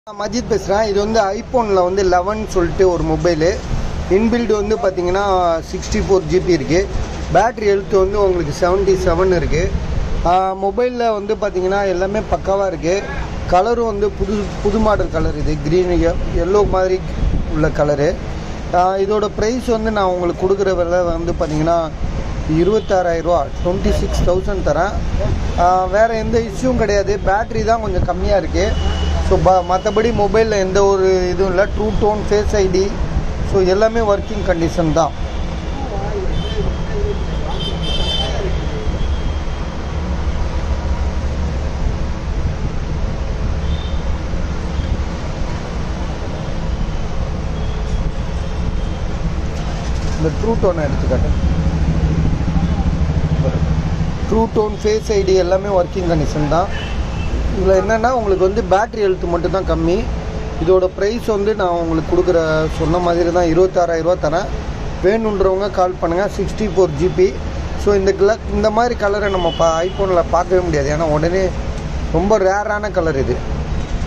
நான் மஜித் பேசுகிறேன் இது வந்து ஐஃபோனில் வந்து லெவன் சொல்லிட்டு ஒரு மொபைலு இன்பில்டு வந்து பார்த்தீங்கன்னா சிக்ஸ்டி ஃபோர் ஜிபி இருக்குது பேட்ரி ஹெல்த் வந்து உங்களுக்கு செவன்ட்டி செவன் இருக்குது மொபைலில் வந்து பார்த்தீங்கன்னா எல்லாமே பக்காவாக இருக்குது கலரும் வந்து புது புது மாடல் கலர் இது க்ரீன் எல்லோ மாதிரி உள்ள கலரு இதோட ப்ரைஸ் வந்து நான் உங்களுக்கு கொடுக்குற விலை வந்து பார்த்தீங்கன்னா இருபத்தாறாயிரரூவா டுவெண்ட்டி சிக்ஸ் தௌசண்ட் தரேன் ஆஹ் வேற எந்த இஷ்யூவும் கிடையாது பேட்ரி தான் கொஞ்சம் கம்மியாக இருக்குது ஸோ ப மற்றபடி மொபைலில் எந்த ஒரு இதுவும் இல்லை true tone face ID so எல்லாமே ஒர்க்கிங் கண்டிஷன் தான் இந்த ட்ரூ டோனை எடுத்துக்காட்டேன் ட்ரூ டோன் ஃபேஸ் ஐடி எல்லாமே ஒர்க்கிங் கண்டிஷன் தான் இதில் என்னென்னா உங்களுக்கு வந்து பேட்ரி ஹெல்த் மட்டும் தான் கம்மி இதோட ப்ரைஸ் வந்து நான் உங்களுக்கு கொடுக்குற சொன்ன மாதிரி தான் இருபத்தாறாயிரரூவா தரேன் வேணுன்றவங்க கால் பண்ணுங்கள் சிக்ஸ்டி ஃபோர் ஜிபி ஸோ இந்த கலர் இந்த மாதிரி கலரை நம்ம பா ஐஃபோனில் பார்க்கவே முடியாது ஏன்னா உடனே ரொம்ப ரேரான கலர் இது